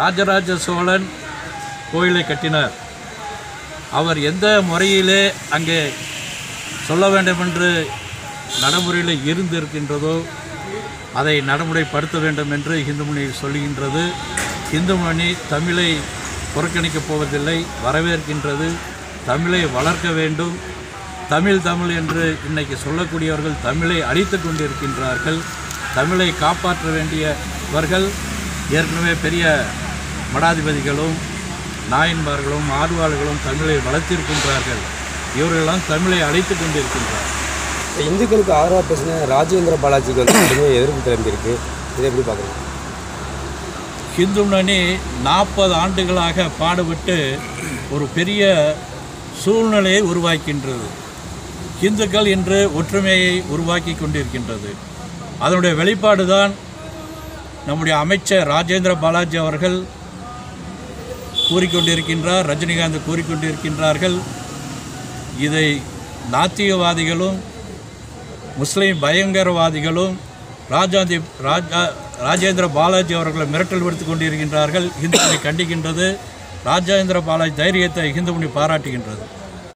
ராஜராஜ சோழன் கோயிலை கட்டினார் அவர் எந்த முறையிலே அங்கே சொல்ல வேண்டும் என்று நடைமுறையில் இருந்திருக்கின்றதோ அதை நடைமுறைப்படுத்த வேண்டும் என்று இந்துமணி சொல்லுகின்றது இந்துமணி தமிழை புறக்கணிக்கப் போவதில்லை வரவேற்கின்றது தமிழை வளர்க்க வேண்டும் தமிழ் தமிழ் என்று இன்னைக்கு சொல்லக்கூடியவர்கள் தமிழை அழித்து கொண்டிருக்கின்றார்கள் தமிழை காப்பாற்ற வேண்டியவர்கள் ஏற்கனவே பெரிய மடாதிபதிகளும் நாயன்மார்களும் ஆர்வாளர்களும் தமிழை வளர்த்திருக்கின்றார்கள் இவர்களெல்லாம் தமிழை அழைத்து கொண்டிருக்கின்றார்கள் இப்ப இந்துக்களுக்கு ஆதரவாக பேசின ராஜேந்திர பாலாஜிக்கு வந்து கடுமையாக எதிர்ப்பு கிளம்பியிருக்கு இதை எப்படி பார்க்குறீங்க ஹிந்து முன்னணி நாற்பது ஆண்டுகளாக பாடுபட்டு ஒரு பெரிய சூழ்நிலையை உருவாக்கின்றது இந்துக்கள் இன்று ஒற்றுமையை உருவாக்கி கொண்டிருக்கின்றது அதனுடைய வெளிப்பாடு தான் நம்முடைய அமைச்சர் ராஜேந்திர பாலாஜி அவர்கள் கூறிக்கொண்டிருக்கின்றார் ரஜினிகாந்த் கூறிக்கொண்டிருக்கின்றார்கள் இதை நாத்திகவாதிகளும் முஸ்லீம் பயங்கரவாதிகளும் ராஜாந்தி ராஜா ராஜேந்திர பாலாஜி அவர்களை மிரட்டல் விடுத்து கொண்டிருக்கின்றார்கள் இந்துமணி கண்டிக்கின்றது ராஜேந்திர பாலாஜி தைரியத்தை இந்துமணி பாராட்டுகின்றது